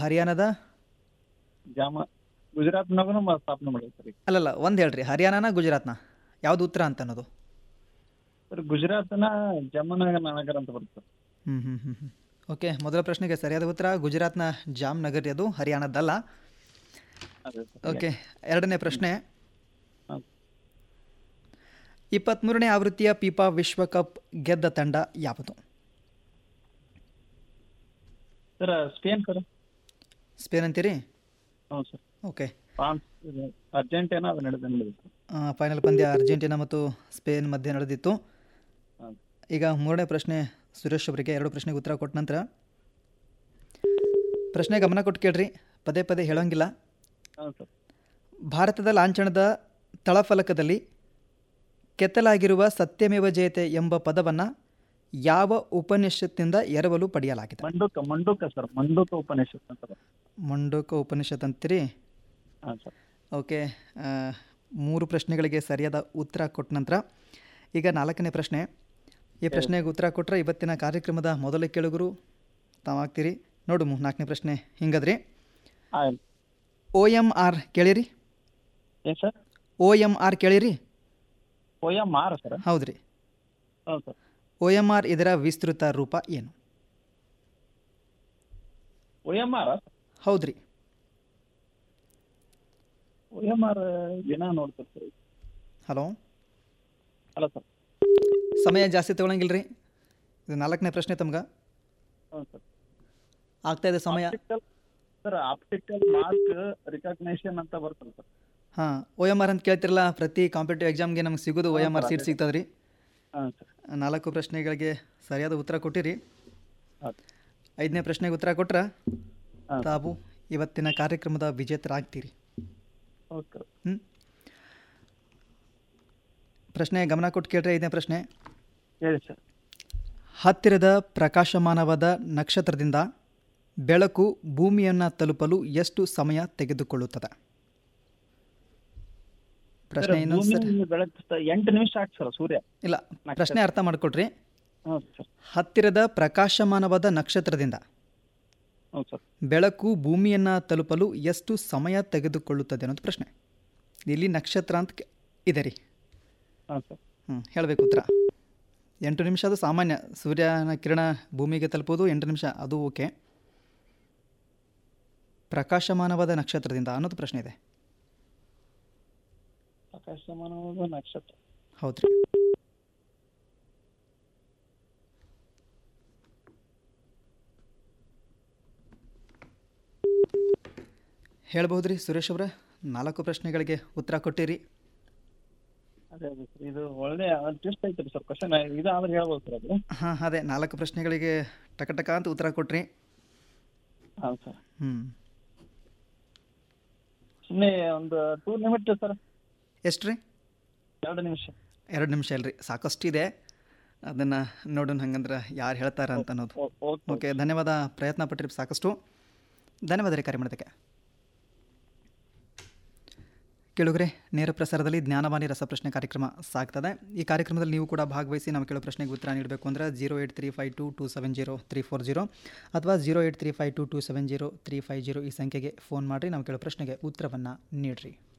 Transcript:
ಹರಿಯಾಣದ ಜಾಮ ಗುಜರಾತ್ನಾಗೂ ಸ್ಥಾಪನೆ ಮಾಡಿದೆ ಸರ್ ಈಗ ಅಲ್ಲಲ್ಲ ಒಂದು ಹೇಳ್ರಿ ಹರಿಯಾಣನ ಗುಜರಾತ್ನ ಯಾವುದು ಉತ್ತರ ಅಂತ ಅನ್ನೋದು ಸರ್ ಗುಜರಾತ್ನ ಜಮನಗರ ನಗರ ಅಂತ ಬರುತ್ತೆ ಸರ್ ಹ್ಞೂ ಹ್ಞೂ ಹ್ಞೂ ಹ್ಞೂ ಓಕೆ ಮೊದಲ ಪ್ರಶ್ನೆಗೆ ಸರಿಯಾದ ಉತ್ತರ ಗುಜರಾತ್ನ ಜಾಮ್ನಗರ್ ಅದು ಹರಿಯಾಣದ್ದಲ್ಲ ಅದೇ ಸರ್ ಓಕೆ ಎರಡನೇ ಪ್ರಶ್ನೆ ಹಾಂ. ಇಪ್ಪತ್ತ್ಮೂರನೇ ಆವೃತ್ತಿಯ ಪೀಪಾ ವಿಶ್ವಕಪ್ ಗೆದ್ದ ತಂಡ ಯಾವುದು ಸರ್ ಸ್ಪೇನ್ ಸರ್ ಸ್ಪೇನ್ ಅಂತೀರಿ ಹ್ಞೂ ಸರ್ ಓಕೆ ಫ್ರಾನ್ಸ್ ಇದು ಅರ್ಜೆಂಟೈನಾ ಅದು ನಡೆದ ನಡೆದಿದೆ ಸರ್ ಫೈನಲ್ ಪಂದ್ಯ ಅರ್ಜೆಂಟೀನಾ ಮತ್ತು ಸ್ಪೇನ್ ಮಧ್ಯೆ ನಡೆದಿತ್ತು ಹಾಂ ಈಗ ಮೂರನೇ ಪ್ರಶ್ನೆ ಸುರೇಶ್ ಅವರಿಗೆ ಎರಡು ಪ್ರಶ್ನೆಗೆ ಉತ್ತರ ಕೊಟ್ಟ ನಂತರ ಪ್ರಶ್ನೆ ಗಮನ ಕೊಟ್ಟು ಕೇಳ್ರಿ ಪದೇ ಪದೇ ಹೇಳೋಂಗಿಲ್ಲ ಹಾಂ ಸರ್ ಭಾರತದ ಲಾಂಛನದ ತಳಫಲಕದಲ್ಲಿ ಕೆತ್ತಲಾಗಿರುವ ಸತ್ಯಮೇವ ಜಯತೆ ಎಂಬ ಪದವನ್ನು ಯಾವ ಉಪನಿಷತ್ತಿನಿಂದ ಎರವಲು ಪಡೆಯಲಾಗಿದೆ ಮಂಡುಕ ಮಂಡುಕ ಸರ್ ಮಂಡುಕ ಉಪನಿಷತ್ ಅಂತ ಬರುತ್ತೆ. ಮಂಡೋಕ ಉಪನಿಷತ್ ಅಂತೀರಿ ಹಾಂ ಸರ್ ಓಕೆ ಆ, ಮೂರು ಪ್ರಶ್ನೆಗಳಿಗೆ ಸರಿಯಾದ ಉತ್ತರ ಕೊಟ್ಟ ನಂತರ ಈಗ ನಾಲ್ಕನೇ ಪ್ರಶ್ನೆ ಈ ಪ್ರಶ್ನೆಗೆ ಉತ್ತರ ಕೊಟ್ಟರೆ ಇವತ್ತಿನ ಕಾರ್ಯಕ್ರಮದ ಮೊದಲ ಕೇಳುಗರು ತಾವಾಗ್ತೀರಿ ನೋಡು ಮು- ನಾಲ್ಕನೇ ಪ್ರಶ್ನೆ ಹಿಂಗದ್ರಿ ಹಾಂ ಓ ಎಮ್ ಆರ್ ಕೇಳಿರಿ ಏನು ಸರ್ ಓ ಎಮ್ ಆರ್ ಕೇಳಿರಿ ಒಯ್ಯ ಮಾರ ಸರ್ ಹೌದ್ರಿ ಹೌದು ಸರ್ ಓ ಎಮ್ ಆರ್ ಇದರ ವಿಸ್ತೃತ ರೂಪ ಏನು ಒಯ್ಯ ಮಾರ ಹೌದ್ರಿ ಒಯ್ಯ ಮಾರ ದಿನ ನೋಡ್ತಾರೆ ಸರ್ ಹಲೋ ಅಲ್ಲ ಸರ್ ಸಮಯ ಜಾಸ್ತಿ ತೊಗೊಳಂಗಿಲ್ಲ ರೀ ಇದು ನಾಲ್ಕನೇ ಪ್ರಶ್ನೆ ತಮ್ಗೆ ಹ್ಞೂ ಸರ್ ಆಗ್ತಾ ಇದೆ ಸಮಯ optical sir optical mark recognition ಅಂತ ಬರ್ತಲ್ಲ ಸರ್ ಹಾಂ ಓ ಎಮ್ ಆರ್ ಅಂತ ಕೇಳ್ತಿರಲ್ಲ ಪ್ರತಿ ಕಾಂಪಿಟೇಟಿವ್ ಎಕ್ಸಾಮ್ಗೆ ನಮ್ಗೆ ಸಿಗೋದು ಓ ಎಮ್ ಆರ್ ಸೀಟ್ ಸಿಗ್ತದೆ ರೀ ಹಾಂ ಸರ್ ನಾಲ್ಕು ಪ್ರಶ್ನೆಗಳಿಗೆ ಸರಿಯಾದ ಉತ್ತರ ಕೊಟ್ಟಿರಿ ಹೌದು ಐದನೇ ಪ್ರಶ್ನೆಗೆ ಉತ್ತರ ಕೊಟ್ರೆ ಹಾಂ ತಾವು ಇವತ್ತಿನ ಕಾರ್ಯಕ್ರಮದ ವಿಜೇತರಾಗ್ತೀರಿ ಓಕೆ ಹ್ಞೂ ಪ್ರಶ್ನೆ ಗಮನ ಕೊಟ್ಟು ಕೇಳ್ರಿ ಐದನೇ ಪ್ರಶ್ನೆ ಹೇಳಿ ಸರ್ ಹತ್ತಿರದ ಪ್ರಕಾಶಮಾನವಾದ ನಕ್ಷತ್ರದಿಂದ ಬೆಳಕು ಭೂಮಿಯನ್ನು ತಲುಪಲು ಎಷ್ಟು ಸಮಯ ತೆಗೆದುಕೊಳ್ಳುತ್ತದೆ ಪ್ರಶ್ನೆ ಇನ್ನೊಂದು ಸರಿ ಭೂಮಿ ಬೆಳಕು ಎಂಟು ನಿಮಿಷ ಆಯ್ತು ಸರ್ ಸೂರ್ಯ ಇಲ್ಲ ಪ್ರಶ್ನೆ ಅರ್ಥ ಮಾಡ್ಕೊಳ್ರಿ ಹ್ಞೂ ಸರ್ ಹತ್ತಿರದ ಪ್ರಕಾಶಮಾನವಾದ ನಕ್ಷತ್ರದಿಂದ ಹ್ಞೂ ಸರ್ ಬೆಳಕು ಭೂಮಿಯನ್ನು ತಲುಪಲು ಎಷ್ಟು ಸಮಯ ತೆಗೆದುಕೊಳ್ಳುತ್ತದೆ ಅನ್ನೋದು ಪ್ರಶ್ನೆ ಇಲ್ಲಿ ನಕ್ಷತ್ರ ಅಂತ ಕೆ- ಇದೆ ರೀ ಹಾಂ ಸರ್ ಹ್ಞೂ ಹೇಳಬೇಕು ಉತ್ತರ ಎಂಟು ನಿಮಿಷ ಅದು ಸಾಮಾನ್ಯ ಸೂರ್ಯನ ಕಿರಣ ಭೂಮಿಗೆ ತಲುಪೋದು ಎಂಟು ನಿಮಿಷ ಅದು ಓಕೆ ಪ್ರಕಾಶಮಾನವಾದ ನಕ್ಷತ್ರದಿಂದ ಅನ್ನೋದು ಪ್ರಶ್ನೆ ಇದೆ ಆಕಾಶಮಾನವಾದ ನಕ್ಷತ್ರ ಹೌದ್ರಿ ಹೇಳ್ಬೋದು ರೀ ಸುರೇಶ್ ಅವರ ನಾಲ್ಕು ಪ್ರಶ್ನೆಗಳಿಗೆ ಉತ್ತರ ಕೊಟ್ಟಿರಿ ಅದೇ ಅದೇ ಸರ್ ಇದು ಒಳ್ಳೆ ಟ್ವಿಸ್ಟ್ ಐತ್ರಿ ಸರ್ ಕ್ವಶನ್ ಇದು ಆದ್ರೆ ಹೇಳ್ಬೋದು ಸರ್ ಅದು ಹಾಂ ಅದೇ ನಾಲ್ಕು ಪ್ರಶ್ನೆಗಳಿಗೆ ಟಕ ಟಕ ಅಂತ ಉತ್ತರ ಕೊಟ್ರಿ ಹಾಂ ಸರ್ ಹ್ಞೂ ಸುಮ್ಮನೆ ಒಂದು ಟೂ ಲಿಮಿಟ್ ಸರ್ ಎಷ್ಟು ರೀ ಎರಡು ನಿಮಿಷ ಎರಡು ನಿಮಿಷ ಅಲ್ರಿ ಸಾಕಷ್ಟು ಇದೆ ಅದನ್ನು ನೋಡೋಣ ಹಂಗಂದ್ರೆ ಯಾರು ಹೇಳ್ತಾರ ಅಂತ ಅನ್ನೋದು ಓಕೆ ಓಕೆ ಧನ್ಯವಾದ ಪ್ರಯತ್ನ ಪಟ್ಟಿರಿ ಸಾಕಷ್ಟು ಧನ್ಯವಾದ ರೀ ಕರೆ ಮಾಡೋದಕ್ಕೆ ಕೇಳುಗರೆ ನೇರ ಪ್ರಸಾರದಲ್ಲಿ ಜ್ಞಾನವಾಣಿ ರಸಪ್ರಶ್ನೆ ಕಾರ್ಯಕ್ರಮ ಸಾಗ್ತದೆ ಈ ಕಾರ್ಯಕ್ರಮದಲ್ಲಿ ನೀವು ಕೂಡ ಭಾಗವಹಿಸಿ ನಾವು ಕೇಳೋ ಪ್ರಶ್ನೆಗೆ ಉತ್ತರ ನೀಡಬೇಕು ಅಂದರೆ zero eight three five two two seven zero three four zero ಅಥವಾ zero eight three five two two seven zero three five zero ಈ ಸಂಖ್ಯೆಗೆ ಫೋನ್ ಮಾಡಿರಿ ನಾವು ಕೇಳೋ ಪ್ರಶ್ನೆಗೆ ಉತ್ತರವನ್ನು ನೀಡಿರಿ